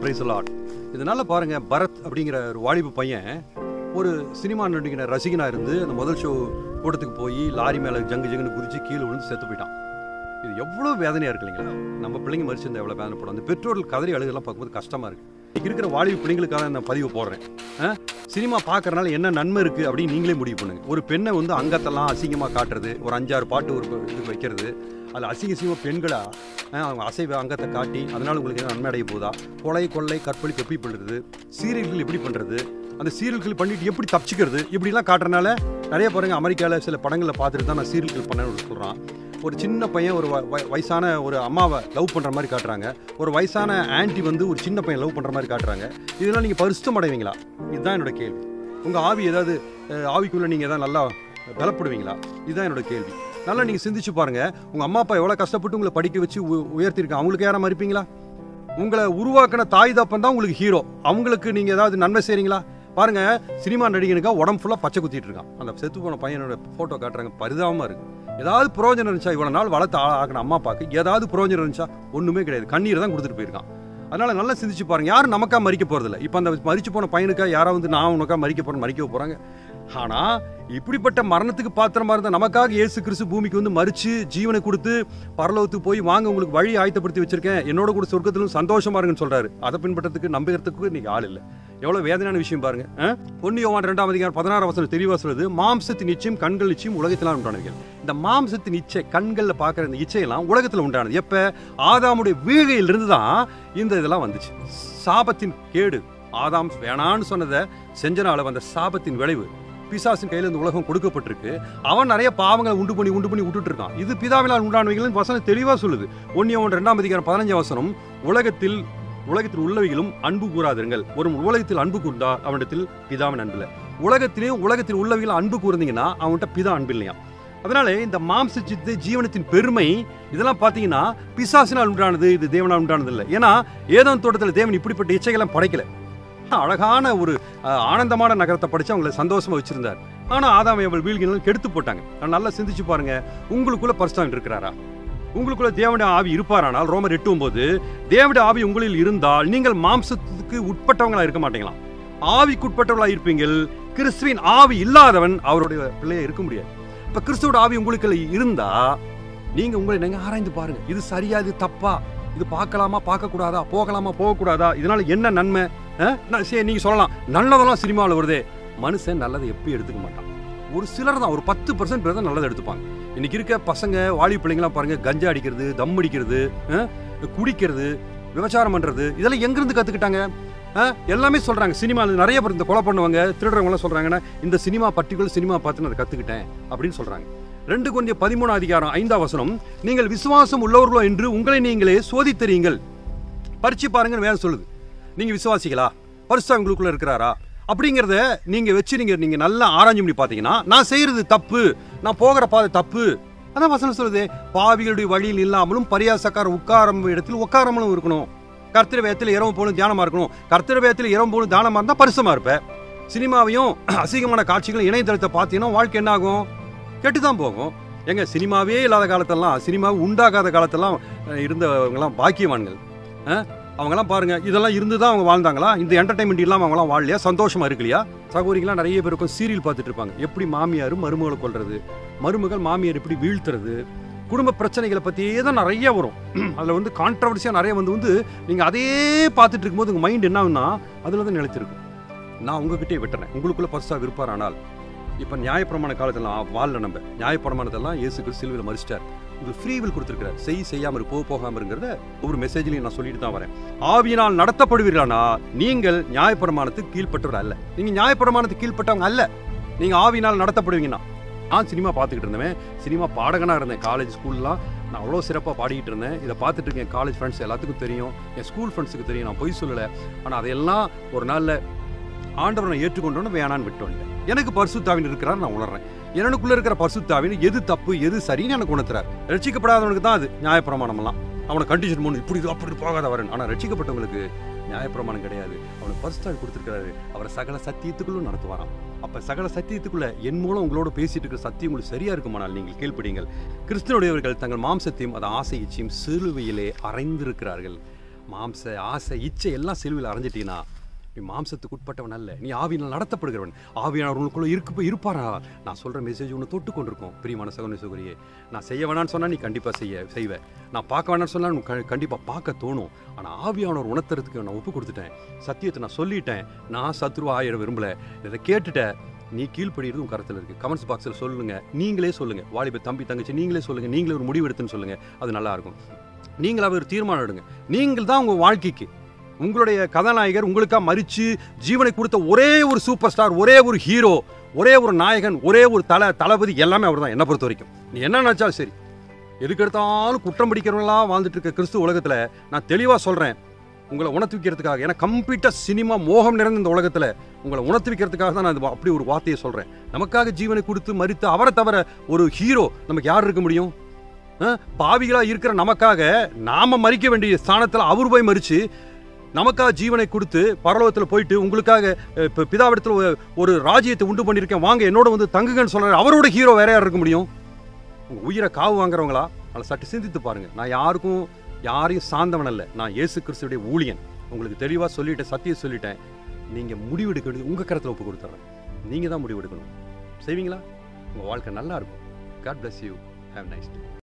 Price lot இதனால பாருங்க பரத் அப்படிங்கிற ஒரு வாலிபு பையன் ஒரு சினிமா நடிக்கிற ரசிகனா இருந்து அந்த முதல் ஷோ கூட்டத்துக்கு போய் லாரி மேலே ஜங்கு ஜங்குன்னு குதிச்சு கீழே விழுந்து செத்து போயிட்டான் இது எவ்வளோ வேதனையாக இருக்கு இல்லைங்களா நம்ம பிள்ளைங்க மறிச்சிருந்தா எவ்வளோ வேதனைப்படும் அந்த பெற்றோர்கள் கதறி அழுகெல்லாம் பார்க்கும்போது கஷ்டமாக இருக்குது இன்னைக்கு இருக்கிற வாலிபு பிள்ளைங்களுக்காக நான் பதிவு போடுறேன் ஆ? சினிமா பார்க்கறனால என்ன நன்மை இருக்குது அப்படின்னு நீங்களே முடிவு பண்ணுங்க ஒரு பெண்ணை வந்து அங்கத்தெல்லாம் அசிங்கமாக காட்டுறது ஒரு அஞ்சாறு பாட்டு ஒரு இதுக்கு வைக்கிறது அதில் அசிங்க அசிங்கமாக பெண்களா ஆ, அவங்க அசைவ அங்கத்தை காட்டி அதனால உங்களுக்கு என்ன நன்மை அடைய போதா கொலை கொள்ளை கற்பழிப்பு எப்படி பண்ணுறது சீரியல்கள் எப்படி பண்ணுறது அந்த சீரியல்கள் பண்ணிட்டு எப்படி தப்பிச்சுக்கிறது இப்படிலாம் காட்டுறனால நிறைய பாருங்க அமெரிக்காவில் சில படங்களில் பார்த்துட்டு தான் நான் சீரியல்கள் பண்ணேன்னு சொல்கிறான் ஒரு சின்ன பையன் ஒரு வ- வ- வயசான ஒரு அம்மாவை லவ் பண்ணுற மாதிரி காட்டுறாங்க ஒரு வயசான ஆன்ட்டி வந்து ஒரு சின்ன பையன் லவ் பண்ணுற மாதிரி காட்டுறாங்க இதெல்லாம் நீங்கள் பரிசுத்தம் அடைவீங்களா இதுதான் என்னோட கேள்வி உங்கள் ஆவி ஏதாவது அஹ், ஆவிக்குள்ளே நீங்கள் ஏதாவது நல்லா பலப்படுவீங்களா இதுதான் என்னோட கேள்வி நல்லா நீங்கள் சிந்திச்சு பாருங்க உங்கள் அம்மா அப்பா எவ்வளோ கஷ்டப்பட்டு உங்களை படிக்க வச்சு உ- உயர்த்தியிருக்காங்க அவங்களுக்கு யாரும் மறுப்பீங்களா உங்களை உருவாக்கின தாய் தப்பன் தான் உங்களுக்கு ஹீரோ அவங்களுக்கு நீங்கள் ஏதாவது நன்மை செய்றீங்களா பாருங்க சினிமா நடிகனுக்கா உடம்பு ஃபுல்லாக பச்சை குத்திட்டு இருக்கான் அந்த செத்து போன பையனோட ஃபோட்டோ காட்டுறாங்க பரிதாபமாக இருக்கு ஏதாவது புரோஜனம் இருந்துச்சா இவ்வளோ நாள் வளர்த்து ஆ- ஆக்கின அம்மா அப்பாக்கு ஏதாவது புரோஜனம் இருந்துச்சா ஒன்றுமே கிடையாது கண்ணீர் தான் கொடுத்துட்டு போயிருக்கான் அதனால நல்லா சிந்திச்சு பாருங்க யாரும் நமக்கா மறிக்க போறதில்ல இப்போ அந்த மறிச்சு போன பையனுக்கா யாராவது வந்து நான் உனக்கா மறிக்க போறேன் மறிக்க போறாங்க ஆனா இப்படிப்பட்ட மரணத்துக்கு பாத்திரமா இருந்த நமக்காக இயேசு கிறிஸ்து பூமிக்கு வந்து மறிச்சு ஜீவனை கொடுத்து பரலோகத்துக்கு போய் வாங்க உங்களுக்கு வழி ஆயத்தப்படுத்தி வச்சிருக்கேன் என்னோட கூட சொர்க்கத்திலும் சந்தோஷமா இருங்கன்னு சொல்றாரு அதை பின்பற்றதுக்கு நம்புகிறதுக்கு இன்னைக்கு ஆள் இல்லை எவ்வளவு வேதனையான விஷயம் பாருங்க ஒன்னு யோவான் ரெண்டாம் அதிகாரம் பதினாறு வசனம் தெளிவா சொல்லுது மாம்சத்தின் நிச்சயம் கண்கள் நிச்சயம் உலகத்திலாம் உண்டானது இந்த மாம்சத்தின் இச்சை கண்கள்ல பார்க்குற இந்த இச்சையெல்லாம் உலகத்துல உண்டானது எப்ப ஆதாமுடைய வீழையிலிருந்து தான் இந்த இதெல்லாம் வந்துச்சு சாபத்தின் கேடு ஆதாம் வேணான்னு சொன்னதை செஞ்சனால வந்த சாபத்தின் விளைவு பிசாசின் கையில இந்த உலகம் கொடுக்கப்பட்டிருக்கு அவன் நிறைய பாவங்களை உண்டு பண்ணி உண்டு பண்ணி விட்டுட்டு இருக்கான் இது பிதாவினால் உண்டானவைகள் வசனம் தெளிவா சொல்லுது ஒன்னிய ஒன்று ரெண்டாம் அதிகாரம் பதினஞ்சாம் வசனம் உலகத்தில் உலகத்தில் உள்ளவைகளும் அன்பு கூறாதிருங்கள் ஒரு உலகத்தில் அன்பு கூர்ந்தா அவனிடத்தில் பிதாவின் அன்பு இல்லை உலகத்திலேயும் உலகத்தில் உள்ளவைகள் அன்பு கூர்ந்தீங்கன்னா அவன்கிட்ட பிதா அன்பு இல்லையா அதனால இந்த மாம்ச சித்து ஜீவனத்தின் பெருமை இதெல்லாம் பார்த்தீங்கன்னா பிசாசினால் உண்டானது இது தேவனால் உண்டானது இல்லை ஏன்னா ஏதோ தோட்டத்தில் தேவன் இப்படிப்பட்ட இச்சைகளை படைக்கல அழகான ஒரு அஹ், ஆனந்தமான நகரத்தை படிச்சு அவங்களை சந்தோஷமா வச்சிருந்தார் ஆனா ஆதாம் அவள் வீழ்கினால் கெடுத்து போட்டாங்க நான் நல்லா சிந்திச்சு பாருங்க உங்களுக்குள்ள பரிசுத்தம் இருக்கிறாரா உங்களுக்குள்ள தேவனுடைய ஆவி இருப்பாரானால் ரோமர் எட்டும் போது தேவனுடைய ஆவி உங்களில் இருந்தால் நீங்கள் மாம்சத்துக்கு உட்பட்டவங்களா இருக்க மாட்டீங்களா ஆவிக்குட்பட்டவங்களா இருப்பீங்கள் கிறிஸ்துவின் ஆவி இல்லாதவன் அவருடைய பிள்ளையா இருக்க முடியாது இப்ப கிறிஸ்துவோட ஆவி உங்களுக்கு இருந்தா நீங்க உங்களை நீங்க ஆராய்ந்து பாருங்க இது சரியா இது தப்பா இது பார்க்கலாமா பார்க்க கூடாதா போகலாமா போக கூடாதா இதனால என்ன நன்மை அஹ்? நான் சரி நீங்க சொல்லலாம் நல்லதெல்லாம் சினிமாவில் வருதே மனுஷன் நல்லதை எப்பயும் எடுத்துக்க மாட்டான் ஒரு சிலர் தான் ஒரு பத்து பர்சன்ட் பேர் தான் நல்லதை எடுத்துப்பாங்க இன்னைக்கு இருக்க பசங்க வாலி பிள்ளைங்களாம் பாருங்க கஞ்சா அடிக்கிறது தம் அடிக்கிறது அஹ்? குடிக்கிறது விபச்சாரம் பண்றது இதெல்லாம் எங்கிருந்து கத்துக்கிட்டாங்க அஹ்? எல்லாமே சொல்றாங்க சினிமாவில் நிறைய பேர் இந்த கொலை பண்ணுவாங்க திருடுறவங்க எல்லாம் சொல்றாங்கன்னா இந்த சினிமா பர்டிகுலர் சினிமா பார்த்து நான் அதை கத்துக்கிட்டேன் அப்படின்னு சொல்றாங்க ரெண்டு கொஞ்சம் பதிமூணு அதிகாரம் ஐந்தாம் வசனம் நீங்கள் விசுவாசம் உள்ளவர்களோ என்று உங்களை நீங்களே சோதித்தறியுங்கள் பரிச்சு பாருங்கன்னு வேற சொல்லுது நீங்க விசுவாசிகளா பரிசா உங்களுக்குள்ள இருக்கிறாரா அப்படிங்கிறத நீங்க வச்சு நீங்க நீங்க நல்லா ஆராய்ச்சி பண்ணி பாத்தீங்கன்னா நான் செய்யறது தப்பு நான் போகிற பாதை தப்பு அதான் வசனம் சொல்லுது பாவிகளுடைய வழியில் இல்லாமலும் பரியாசக்கார உட்காரம் இடத்தில் உட்காராமலும் இருக்கணும் கர்த்தர் வேதத்தில் இரவு போலும் தியானமா இருக்கணும் கர்த்தர் வேதத்தில் இரவு போலும் தியானமா இருந்தா பரிசுமா இருப்ப சினிமாவையும் அசிங்கமான காட்சிகளும் இணையதளத்தை பார்த்தீங்கன்னா வாழ்க்கை என்ன ஆகும் கெட்டுதான் போகும் எங்க சினிமாவே இல்லாத காலத்தெல்லாம் சினிமாவை உண்டாகாத காலத்தெல்லாம் அஹ், இருந்தவங்கலாம் பாக்கியவான்கள் அஹ், அவங்கெல்லாம் பாருங்க இதெல்லாம் இருந்து தான் அவங்க வாழ்ந்தாங்களா இந்த என்டர்டைன்மெண்ட் இல்லாமல் அவங்களாம் வாழலையா சந்தோஷமா இருக்கலையா சகோதரிகளாம் நிறைய பேர் இருக்கும் சீரியல் பார்த்துட்டு இருப்பாங்க எப்படி மாமியார் மருமகளை கொல்றது மருமகள் மாமியார் எப்படி வீழ்த்துறது குடும்ப பிரச்சனைகளை பற்றியே தான் நிறைய வரும் அதில் வந்து கான்ட்ரவர்சியாக நிறைய வந்து வந்து நீங்கள் அதையே பார்த்துட்டு இருக்கும்போது உங்கள் மைண்ட் என்ன ஆகும்னா அதில் தான் நிலைத்திருக்கும் நான் உங்ககிட்டயே விட்டுறேன் உங்களுக்குள்ள பரிசாக இருப்பாரானால் இப்போ நியாயப்பிரமாண காலத்தில் வாழல நம்ம நியாயப்பிரமாணத்தெல்லாம் இயேசு கிறிஸ்து சிலுவையில் மறிச்சிட்டார் உங்களுக்கு ஃப்ரீ வில் கொடுத்துருக்காரு செய் செய்யாம இரு, போ போகாம இருங்கிறத ஒரு மெசேஜ்லையும் நான் சொல்லிட்டு தான் வரேன் ஆவியினால் நடத்தப்படுவீர்களானா நீங்கள் நியாயப்பிரமாணத்துக்கு கீழ்ப்பட்டவர் அல்ல நீங்க நியாயப்பிரமாணத்துக்கு கீழ்ப்பட்டவங்க அல்ல நீங்க ஆவியினால் நடத்தப்படுவீங்கன்னா நான் சினிமா பார்த்துக்கிட்டு இருந்தேன் சினிமா பாடகனா இருந்தேன் காலேஜ் ஸ்கூல்லாம் நான் அவ்வளோ சிறப்பாக பாடிக்கிட்டு இருந்தேன் இதை பார்த்துட்டு இருக்கேன் காலேஜ் ஃப்ரெண்ட்ஸ் எல்லாத்துக்கும் தெரியும் என் ஸ்கூல் ஃப்ரெண்ட்ஸுக்கு தெரியும் நான் பொய் சொல்லலை ஆனால் அதையெல்லாம் ஒரு நாளில் ஆண்டவரை நான் ஏற்றுக்கொண்டோன்னு வேணான்னு விட்டு வந்துட்டேன் எனக்கு பரிசுத்தாவின் இருக்கிறார் நான் உணர்றேன் எனக்குள்ள இருக்கிற பரிசுத்தாவின் எது தப்பு எது சரின்னு எனக்கு உணர்த்துறார் ரட்சிக்கப்படாதவனுக்கு தான் அது நியாயப்பிரமாணமெல்லாம் அவனை கண்டிஷன் பண்ணு இப்படி இது, அப்படி போகாத வரேன் ஆனால் ரட்சிக்கப்பட்டவங்களுக்கு நியாயப்பிரமாணம் கிடையாது அவனுக்கு பரிசுத்தாவி கொடுத்துருக்காரு அவரை சகல சத்தியத்துக்குள்ளும் நடத்துவாராம் அப்ப சகல சத்தியத்துக்குள்ள என் மூலம் உங்களோட பேசிட்டு இருக்கிற சத்தியம் உங்களுக்கு சரியா இருக்குமானால் நீங்கள் கீழ்ப்படிங்கள் கிறிஸ்தனுடையவர்கள் தங்கள் மாம்சத்தையும் அது ஆசை இச்சையும் சிலுவையிலே அறைந்திருக்கிறார்கள் மாம்ச ஆசை இச்சை எல்லாம் சிலுவையில் அரைஞ்சிட்டீங்கன்னா நீ மாம்சத்துக்கு உட்பட்டவன் அல்ல நீ ஆவியினால் நடத்தப்படுகிறவன் ஆவியானவர் உனக்குள்ள இருக்கு இருப்பாரா நான் சொல்ற மெசேஜ் உன்னை தொட்டு கொண்டிருக்கோம் பிரியமான சகோதரி சகோதரியே நான் செய்ய வேணாம்னு சொன்னா நீ கண்டிப்பா செய்ய செய்வேன் நான் பார்க்க வேணாம்னு சொன்னா உனக்கு க- கண்டிப்பா பார்க்க தோணும் ஆனா ஆவியானவர் உணர்த்துறதுக்கு நான் ஒப்பு கொடுத்துட்டேன் சத்தியத்தை நான் சொல்லிட்டேன் நான் சத்ருவா ஆயிட விரும்பல இதை கேட்டுட்டேன் நீ கீழ்ப்படிறது உன் கருத்தில் இருக்கு கமெண்ட்ஸ் பாக்ஸில் சொல்லுங்க நீங்களே சொல்லுங்க வாலிப தம்பி தங்கச்சி நீங்களே சொல்லுங்க நீங்களே ஒரு முடிவு எடுத்துன்னு சொல்லுங்க அது நல்லா இருக்கும் நீங்களாவே ஒரு தீர்மானம் எடுங்க நீங்கள் தான் உங்க வாழ்க்கைக்கு உங்களுடைய கதாநாயகர் உங்களுக்காக மறிச்சு ஜீவனை கொடுத்த ஒரே ஒரு சூப்பர் ஸ்டார் ஒரே ஒரு ஹீரோ ஒரே ஒரு நாயகன் ஒரே ஒரு தல தளபதி எல்லாமே அவர் தான் என்னை பொறுத்த வரைக்கும் நீ என்ன நினைச்சாலும் சரி எதுக்கு எடுத்தாலும் குற்றம் பிடிக்கிறவங்களா வாழ்ந்துட்டு இருக்க கிறிஸ்து உலகத்துல நான் தெளிவா சொல்றேன் உங்களை உணர்த்தி வைக்கிறதுக்காக ஏன்னா கம்ப்ளீட்டா சினிமா மோகம் நிறைந்த இந்த உலகத்துல உங்களை உணர்த்தி வைக்கிறதுக்காக தான் நான் இது அப்படி ஒரு வார்த்தையை சொல்றேன் நமக்காக ஜீவனை கொடுத்து மறித்து அவரை தவிர ஒரு ஹீரோ நமக்கு யார் இருக்க முடியும் ஆ? பாவிகளா இருக்கிற நமக்காக நாம மறிக்க வேண்டிய ஸ்தானத்துல அவர் போய் மறிச்சு நமக்காக ஜீவனை கொடுத்து பரலோகத்தில் போயிட்டு உங்களுக்காக அஹ், இப்ப பிதாவிடத்தில் ஒரு- ஒரு ராஜ்யத்தை உண்டு பண்ணியிருக்கேன் வாங்க என்னோட வந்து தங்குங்கன்னு சொல்றாரு அவரோட ஹீரோ வேற யார் இருக்க முடியும் உங்க உயிரை காவு வாங்குறவங்களா அதை சற்று சிந்தித்து பாருங்க நான் யாருக்கும் யாரையும் சார்ந்தவன் அல்ல நான் இயேசு கிறிஸ்துடைய ஊழியன் உங்களுக்கு தெளிவா சொல்லிட்டேன் சத்தியம் சொல்லிட்டேன் நீங்க முடிவெடுக்க வேண்டியது உங்க கருத்துல ஒப்பு கொடுத்துறேன் நீங்க தான் முடிவெடுக்கணும் செய்வீங்களா உங்க வாழ்க்கை நல்லா இருக்கும் God bless you have nice day